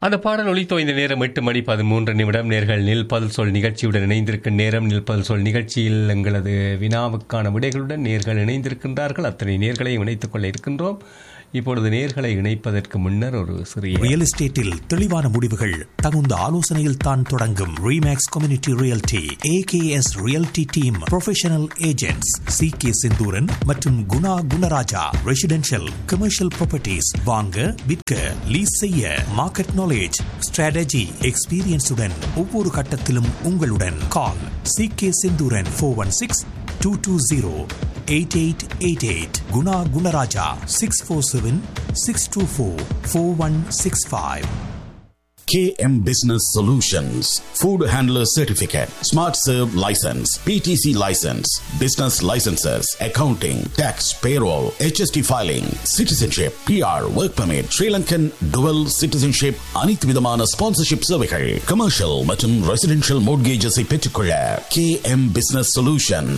அந்த பாடல் ஒளித்தோ இந்த நேரம் எட்டு மணி பதிமூன்று நிமிடம் நேர்கள் நில் பதில் சொல் நிகழ்ச்சியுடன் இணைந்திருக்கும் நேரம் நில் பதில் சொல் நிகழ்ச்சியில் எங்களது வினாவுக்கான விடைகளுடன் நேர்கள் இணைந்திருக்கின்றார்கள் அத்தனை நேர்களையும் இணைத்துக் கொள்ள இருக்கின்றோம் இப்பொழுது நேர்களை இணைப்பதற்கு முன்னர் ஒரு சிறிய ரியல் எஸ்டேட்டில் தெளிவான முடிவுகள் தகுந்த ஆலோசனையில் தான் தொடங்கும் remax community realty AKS realty team professional agents C K Senthooran மற்றும் Guna Gunaraja residential commercial properties வாங்க விற்க லீஸ் செய்ய மார்க்கெட் நாலேஜ் ஸ்ட்ராட்டஜி எக்ஸ்பீரியன்ஸுடன் ஒவ்வொரு கட்டத்திலும் உங்களுடன் call C K Senthooran four one six two two zero eight eight eight eight Guna Gunaraja six four seven six two four four one six five KM Business Solutions, Food Handler Certificate, Smart Serve License, PTC License, Business Licenses, Accounting, Tax, Payroll, HST Filing, Citizenship, PR, Work Permit, Sri Lankan Dual Citizenship, அனைத்து விதமான sponsorship சேவைகள் commercial மற்றும் residential மோட்கேஜஸை பெற்றுக்கொள்ள KM Business Solutions,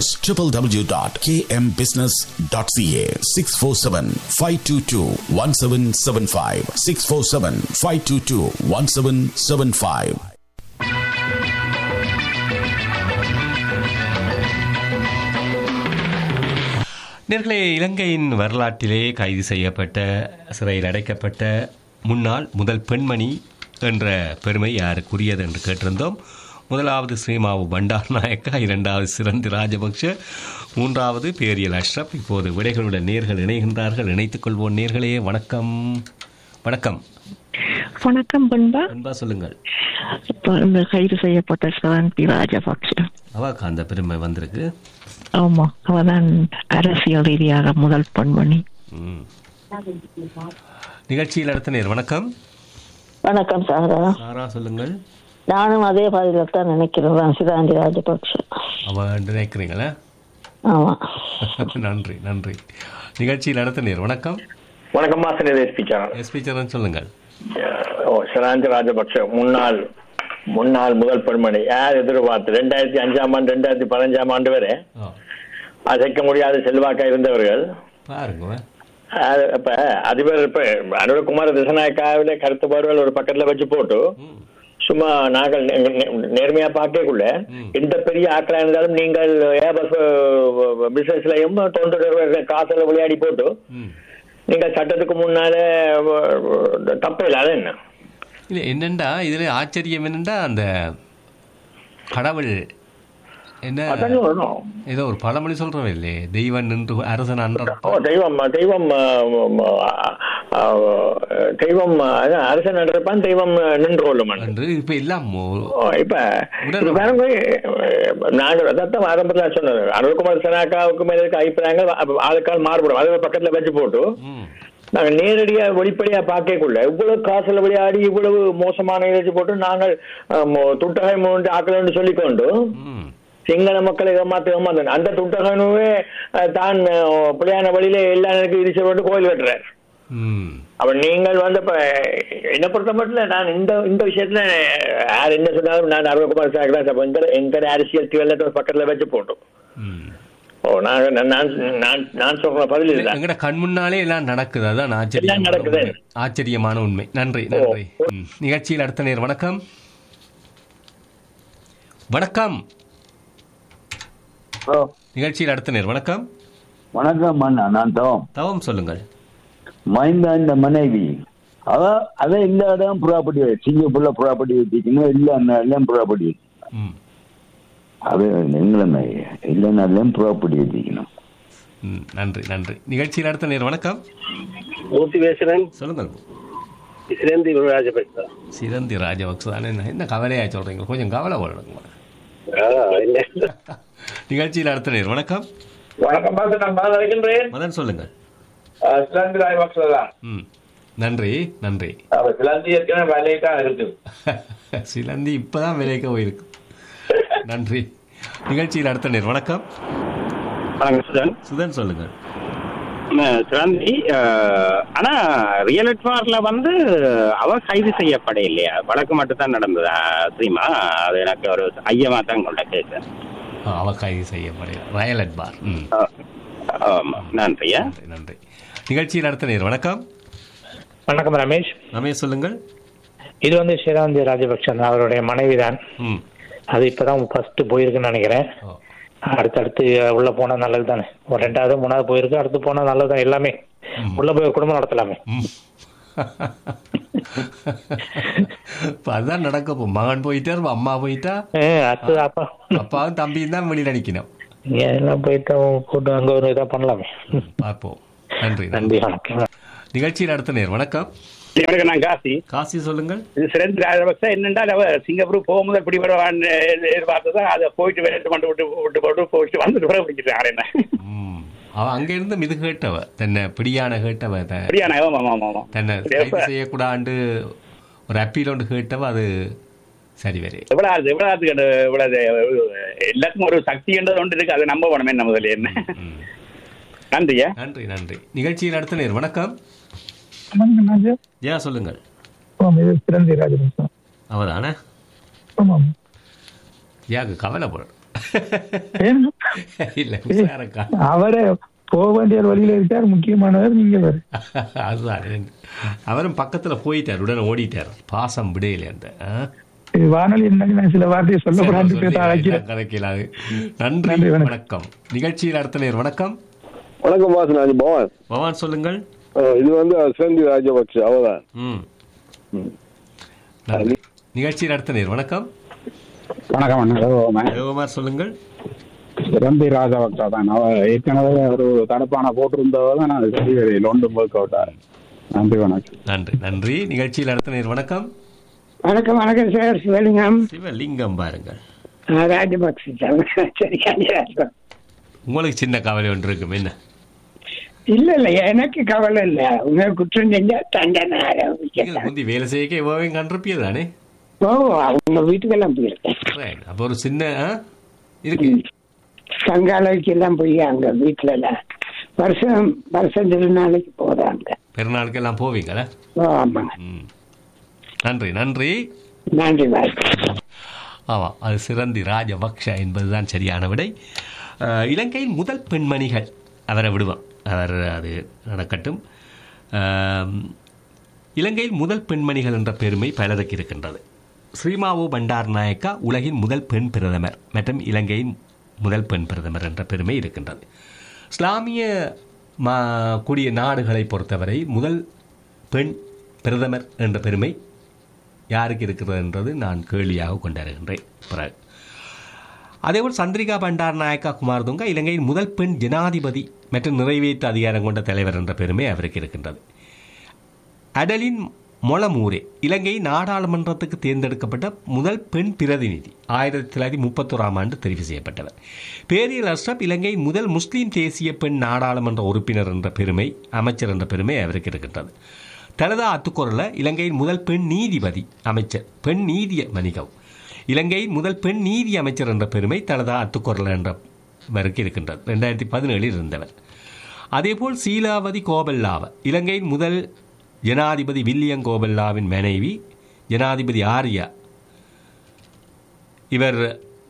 www.kmbusiness.ca, 647-522-1775, 647-522-1775. நேர்களே இலங்கையின் வரலாற்றிலே கைது செய்யப்பட்ட சிறையில் அடைக்கப்பட்ட முன்னாள் முதல் பெண்மணி என்ற பெருமை யாருக்குரியது என்று கேட்டிருந்தோம் முதலாவது ஸ்ரீமாவு பண்டார் நாயக்கா இரண்டாவது சிறந்து ராஜபக்ஷ மூன்றாவது பேரியல் அஷ்ரப் இப்போது விடைகளுடன் நேர்கள் இணைகின்றார்கள் இணைத்துக் கொள்வோம் நேர்களே வணக்கம் வணக்கம் வணக்கம் பண்பா அன்பா சொல்லுங்கள் இப்போ இந்த கைது செய்யப்பட்ட சிவந்தி ராஜபக்ஷ அவாக்கு அந்த பெருமை வந்திருக்கு ஆமா அவதான் அரசியல் ரீதியாக முதல் பெண்மணி ம். நிகழ்ச்சியில் அடுத்த நேர் வணக்கம் வணக்கம் சாரா சாரா சொல்லுங்கள் நானும் அதே பதில தான் நினைக்கிறேன் சிதாந்தி ராஜபக்ஷ அவ நினைக்கிறீங்களா ஆமா நன்றி நன்றி நிகழ்ச்சியில் அடுத்த நேர் வணக்கம் வணக்கம் மாசன் எஸ்பி சேனல் எஸ்பி சரண் சொல்லுங்கள் ஓ சிராஞ்ச ராஜபக்ஷ முன்னாள் முன்னாள் முதல் பெண்மணி யார் எதிர்பார்த்து ரெண்டாயிரத்தி அஞ்சாம் ஆண்டு ரெண்டாயிரத்தி பதினஞ்சாம் ஆண்டு வரை ஆ, அசைக்க முடியாத செல்வாக்கா இருந்தவர்கள் பாருங்க அது இப்ப அதிபர் இப்ப அனுரகுமார திசநாயக்காவில கருத்து பார்வைகள் ஒரு பக்கத்துல வச்சு போட்டு ம், சும்மா நாங்கள் நே- நே- நேர்மையா பார்க்கக்குள்ள ம். எந்த பெரிய ஆக்களா இருந்தாலும் நீங்கள் ஏபஸ் பிசினஸ்லயும் தொண்டு காசுல விளையாடி போட்டு ம். நீங்கள் சட்டத்துக்கு முன்னால தப்பு இல்லை அது என்ன இல்லை என்னண்டா இதில் ஆச்சரியம் என்னண்டா அந்த கடவுள் என்ன அதான் சொல்லணும் ஏதோ ஒரு பழமொழி சொல்கிறோம் இல்லையே தெய்வம் நின்று அரசன் அன்ற ஓ தெய்வம் தெய்வம் ஆ, ஆ, தெய்வம் அதான் அரசன் நடப்பான் தெய்வம் நின்று கொள்ளும் என்று இப்போ எல்லாம் ஓ- ஓ, இப்ப உடனே- இப்ப பாருங்க நாங்கள் அதான் ஆரம்பத்தில் சொன்னது அருள்குமார் சனாக்காவுக்கு மேல இருக்க அபிப்பிராயங்கள் அப்ப ஆளுக்கால் மாறுபடும் அதை பக்கத்துல வச்சு போட்டு ம் நாங்கள் நேரடியா வெளிப்படையா பார்க்கக்குள்ள இவ்வளவு காசுல விளையாடி இவ்வளவு மோசமான இறைச்சி போட்டு நாங்கள் துட்டகை மூன்று ஆக்கலன்னு சொல்லிக்கொண்டு ம் சிங்கள மக்களை ஏமாத்து ஏமாந்து அந்த துட்டகனுவே அஹ், தான் அஹ், பிள்ளையான வழியில எல்லா எனக்கு இடிச்சு போட்டு கோயில் கட்டுறார் ம் அப்ப நீங்கள் வந்து இப்ப என்ன பொறுத்த மட்டும் நான் இந்த இந்த விஷயத்துல யார் என்ன சொன்னாலும் நான் அருணகுமார் சார் தான் சார் எங்க எங்க அரசியல் தீவிரத்தை பக்கத்துல வச்சு போட்டோம் ம் ஓ நான் நான் நான் நான் சொல்ற பதில் இதுதான் எங்கட கண் முன்னாலே எல்லாம் நடக்குது அதான் எல்லாம் ஆச்சரியமான நடக்குது. உண்மை. ஆச்சரியமான உண்மை நன்றி நன்றி ம். நிகழ்ச்சியில் அடுத்த நேர் வணக்கம் வணக்கம் ஓ நிகழ்ச்சியில் அடுத்த நேர் வணக்கம் வணக்கம் அண்ணா நான் தவம் தவம் சொல்லுங்கள் மைந்தா இந்த மனைவி அவ அத எல்லா இடம் ப்ராப்பர்ட்டி சிங்கப்பூர்ல ப்ராப்பர்ட்டி வச்சுக்கணும் எல்லா நாள்லயும் ப்ராப்பர்ட்டி ம் அது எங்களை எல்லா நாள்லயும் ப்ராப்பர்ட்டி வச்சுக்கணும் ம், நன்றி நன்றி நிகழ்ச்சியில் அடுத்த நேர் வணக்கம் மூர்த்தி பேசுறேன் சொல்லுங்கள் சிறந்தி ராஜபக்சா சிரந்தி ராஜபக்சதான் என்ன என்ன கவலையா சொல்றீங்க கொஞ்சம் கவலை போடுங்க இல்ல நிகழ்ச்சியில் அடுத்த நேர் வணக்கம் வணக்கம் பார்த்து நான் மதம் இருக்கின்றேன் மதன் சொல்லுங்கள் சிலந்தி ராஜபக்ச தான் ம் நன்றி நன்றி அவ சிலந்தி ஏற்கனவே வேலையை தான் இருக்கு சிலந்தி இப்பதான் விலைக்க போயிருக்கு நன்றி நிகழ்ச்சியில் அடுத்த நேர் வணக்கம் வணக்கம் சுதன் சுதன் சொல்லுங்கள் சிறந்தி ஆனா ரியல் அட்வார்ல வந்து அவ கைது செய்யப்பட இல்லையா வழக்கு மட்டும் தான் நடந்ததா ஸ்ரீமா அது எனக்கு ஒரு ஐயமா தான் கொண்ட கேட்க ஆ, அவ கைது செய்யப்படுகிறார் ரயலட் பார் ம் ஆமா நன்றியா நன்றி நன்றி நிகழ்ச்சியில் அடுத்த நேர் வணக்கம் வணக்கம் ரமேஷ் ரமேஷ் சொல்லுங்கள் இது வந்து சிராந்தி ராஜபக்சன் அவருடைய மனைவி தான் ம் அது இப்பதான் ஃபர்ஸ்ட் போயிருக்குன்னு நினைக்கிறேன் ஓ அடுத்தடுத்து உள்ள போனா நல்லது தானே ஒரு ரெண்டாவது மூணாவது போயிருக்கு அடுத்து போனா நல்லது தான் எல்லாமே உள்ள போய் குடும்பம் நடத்தலாமே ம். இப்ப அதான் நடக்க போ மகன் போயிட்டார் அம்மா போயிட்டா ஆ, அடுத்து அப்பா அப்பாவும் தம்பியும் தான் வெளியில் நிற்கணும் இங்க எல்லாம் போயிட்டு கூட்டு அங்க ஒரு இதா பண்ணலாமே பார்ப்போம் நன்றி நன்றி வணக்கம் நிகழ்ச்சியில் அடுத்த நேர் வணக்கம் வணக்கம் நான் காசி காசி சொல்லுங்கள் இது சிறந்த ராஜபக்ச என்னென்றால் அவர் சிங்கப்பூர் போக முதல் பிடிபடுவான்னு எதிர்பார்த்து தான் அதை போயிட்டு வெளியிட்டு கொண்டு விட்டு விட்டு போட்டு போயிட்டு வந்துட்டு கூட பிடிச்சிட்டு என்ன ம். அவ அங்க இருந்து மிது கேட்டவ தன்னை பிடியான கேட்டவ த- அப்படியா ஆமா ஆமா ஆமா தன்னை கைது செய்யக்கூடாண்டு ஒரு அப்பீல் ஒன்று கேட்டவ அது சரி வரை எவ்வளவு ஆகுது எவ்வளவு ஆகுது கண்டு இவ்வளவு எல்லாத்துக்கும் ஒரு சக்தி என்றது ஒன்று இருக்கு அதை நம்ப வேணுமே என்ன முதல்ல என்ன நன்றியா நன்றி நன்றி நிகழ்ச்சியில் அடுத்த நேர் வணக்கம் ஏன் சொல்லுங்கள் சிறந்தி ராஜபக்சன் அவதானே ஆமாம் யாக்கு கவலை போட ஏன்னா, இல்ல உஷாரக்கா அவரை போக வேண்டிய வழியில இருக்கார் முக்கியமானவர் நீங்க வேறு அதுதான் அவரும் பக்கத்துல போயிட்டார் உடனே ஓடிட்டார் பாசம் விடையில அந்த ஆ? இது வானொலி என்னன்னு நான் சில வார்த்தையை சொல்ல கூடாது சொல்லி அழைக்கிறேன் கதைக்கலாது நன்றி நன்றி, வணக்கம். வணக்கம் நிகழ்ச்சியில் அடுத்த நேர் வணக்கம் வணக்கம் வாசன் நான் பவன் பவான் சொல்லுங்கள் அஹ் இது வந்து சிறந்தி ராஜபக்ஷ அவதான் ம் நன்றி. நிகழ்ச்சியில் அடுத்த நேர் வணக்கம் வணக்கம் அண்ணா தேவகுமார் சொல்லுங்கள் சிறந்தி ராஜபக்சா தான் அவ ஏற்கனவே ஒரு தடுப்பான போட்டிருந்தவ தான் நான் சரி லோண்டும் ஒர்க் அவுட் நன்றி வணக்கம் நன்றி நன்றி நிகழ்ச்சியில் அடுத்த நேர் வணக்கம் வணக்கம் வணக்கம் சார் சிவலிங்கம் சிவலிங்கம் பாருங்கள் ராஜபக்சன் சரி ராஜபக்சன் உங்களுக்கு சின்ன கவலை ஒன்று இருக்கும் என்ன இல்ல இல்ல எனக்கு கவலை இல்ல உங்க குற்றம் செஞ்சா தண்டனை ஆரம்பிக்கலாம் முந்தி வேலை செய்ய எவ்வளவு கண்டிருப்பியது தானே ஓ அவங்க வீட்டுக்கெல்லாம் போயிருக்கேன் Right. அப்போ ஒரு சின்ன ஆ? இருக்கு சங்காலைக்கு எல்லாம் போய் அங்க வீட்டுல எல்லாம் வருஷம் வருஷம் திருநாளைக்கு போறாங்க பெருநாளுக்கு எல்லாம் போவீங்களா ஓ ஆமாங்க ம். நன்றி நன்றி நன்றி வணக்கம் ஆமாம் அது சிறந்தி ராஜபக்ஷ என்பதுதான் சரியான விடை அஹ், இலங்கையின் முதல் பெண்மணிகள் அவரை விடுவோம் அவர் அது நடக்கட்டும் அஹ், இலங்கையில் முதல் பெண்மணிகள் என்ற பெருமை பலருக்கு இருக்கின்றது ஸ்ரீமாவோ பண்டார் நாயக்கா உலகின் முதல் பெண் பிரதமர் மற்றும் இலங்கையின் முதல் பெண் பிரதமர் என்ற பெருமை இருக்கின்றது இஸ்லாமிய மா கூடிய நாடுகளை பொறுத்தவரை முதல் பெண் பிரதமர் என்ற பெருமை யாருக்கு இருக்கிறது என்றது நான் கேள்வியாக கொண்டிருக்கின்றேன் பிறகு அதேபோல் சந்திரிகா பண்டார் நாயக்கா குமாரதுங்கா இலங்கையின் முதல் பெண் ஜனாதிபதி மற்றும் நிறைவேற்று அதிகாரம் கொண்ட தலைவர் என்ற பெருமை அவருக்கு இருக்கின்றது அடலின் மொளமூரே இலங்கை நாடாளுமன்றத்துக்கு தேர்ந்தெடுக்கப்பட்ட முதல் பெண் பிரதிநிதி ஆயிரத்தி தொள்ளாயிரத்தி முப்பத்தோராம் ஆண்டு தெரிவு செய்யப்பட்டவர் பேரியல் அஷ்ரப் இலங்கையின் முதல் முஸ்லீம் தேசிய பெண் நாடாளுமன்ற உறுப்பினர் என்ற பெருமை அமைச்சர் என்ற பெருமை அவருக்கு இருக்கின்றது தலதா அத்துக்குரல இலங்கையின் முதல் பெண் நீதிபதி அமைச்சர் பெண் நீதிய மணிகம் இலங்கையின் முதல் பெண் நீதி அமைச்சர் என்ற பெருமை தலதா அத்துக்குரல என்றவருக்கு இருக்கின்றது ரெண்டாயிரத்தி பதினேழில் இருந்தவர் அதேபோல் சீலாவதி கோபல்லாவ இலங்கையின் முதல் ஜனாதிபதி வில்லியம் கோபல்லாவின் மனைவி ஜனாதிபதி ஆர்யா இவர்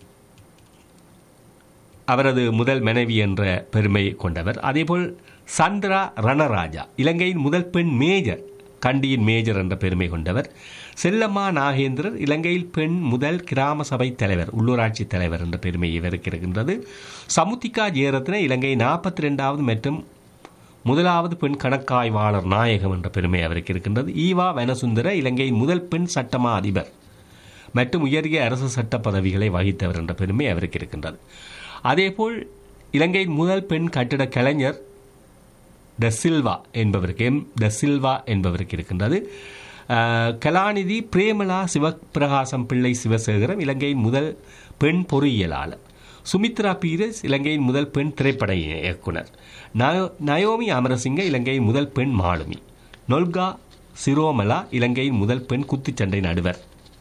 அவரது முதல் மனைவி என்ற பெருமை கொண்டவர் அதேபோல் சந்திரா ரணராஜா இலங்கையின் முதல் பெண் மேஜர் கண்டியின் மேஜர் என்ற பெருமை கொண்டவர் செல்லம்மா நாகேந்திரர் இலங்கையில் பெண் முதல் கிராம சபை தலைவர் உள்ளூராட்சி தலைவர் என்ற பெருமை இவருக்கு இருக்கின்றது சமுத்திகா ஜெயரத்ன இலங்கை நாற்பத்தி ரெண்டாவது மற்றும் முதலாவது பெண் கணக்காய்வாளர் நாயகம் என்ற பெருமை அவருக்கு இருக்கின்றது ஈவா வனசுந்தர இலங்கையின் முதல் பெண் சட்டமா அதிபர் மற்றும் உயரிய அரசு சட்ட பதவிகளை வகித்தவர் என்ற பெருமை அவருக்கு இருக்கின்றது அதேபோல் இலங்கையின் முதல் பெண் கட்டிட கலைஞர் ட சில்வா என்பவருக்கு எம் ட சில்வா என்பவருக்கு இருக்கின்றது அஹ், கலாநிதி பிரேமலா சிவபிரகாசம் பிள்ளை சிவசேகரம் இலங்கையின் முதல் பெண் பொறியியலாளர் சுமித்ரா பீரஸ் இலங்கையின் முதல் பெண் திரைப்பட இயக்குனர் நயோ- நயோமி அமரசிங்க இலங்கையின் முதல் பெண் மாலுமி நொல்கா சிரோமலா இலங்கையின் முதல் பெண் குத்துச்சண்டை நடுவர்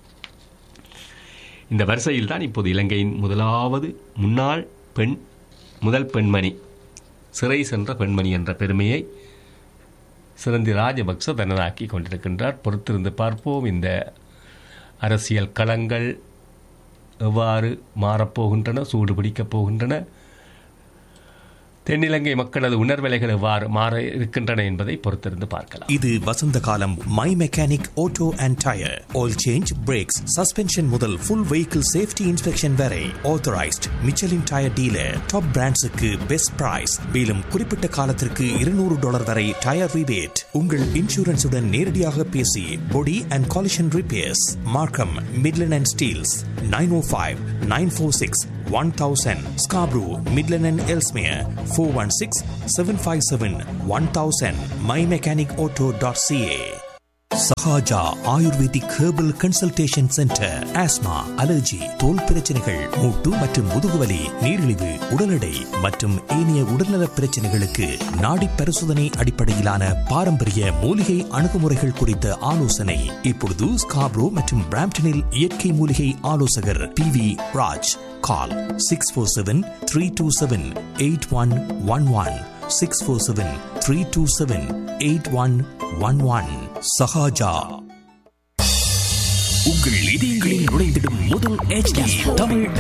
இந்த வரிசையில் தான் இப்போது இலங்கையின் முதலாவது முன்னாள் பெண் முதல் பெண்மணி சிறை சென்ற பெண்மணி என்ற பெருமையை சிறந்தி ராஜபக்ச தனதாக்கி கொண்டிருக்கின்றார் பொறுத்திருந்து பார்ப்போம் இந்த அரசியல் களங்கள் எவ்வாறு மாறப்போகின்றன சூடு பிடிக்கப் போகின்றன தென்னிலங்கை மக்களது உணர்வலைகள் எவ்வாறு மாற இருக்கின்றன என்பதை பொறுத்திருந்து பார்க்கலாம் இது வசந்த காலம் my mechanic auto and tyre oil change brakes suspension முதல் ஃபுல் வெஹிக்கிள் சேஃப்டி இன்ஸ்பெக்ஷன் வரை authorised Michelin tyre dealer top பிராண்ட்ஸுக்கு பெஸ்ட் பிரைஸ் மேலும் குறிப்பிட்ட காலத்திற்கு இருநூறு டாலர் வரை டயர் ரிபேட் உங்கள் இன்சூரன்ஸுடன் நேரடியாக பேசி body and collision repairs Markham Midland and Steeles nine O five nine four six one thousand Scarborough Midland and Ellesmere four one six seven five seven one thousand my mechanic auto dot CA Sahaja ayurvedic herbal consultation centre asthma allergy தோல் பிரச்சனைகள் மூட்டு மற்றும் முதுகுவலி நீரிழிவு உடல் எடை மற்றும் ஏனைய உடல்நல பிரச்சனைகளுக்கு நாடி பரிசோதனை அடிப்படையிலான பாரம்பரிய மூலிகை அணுகுமுறைகள் குறித்த ஆலோசனை இப்பொழுது ஸ்காப்ரோ மற்றும் பிராம்டனில் இயற்கை மூலிகை ஆலோசகர் P V Raj call six four seven three two seven eight one one one six four seven three two seven eight one one one Sahaja உங்கள் இதயங்களில் நுழைந்திடும் முதல் HD தமிழ்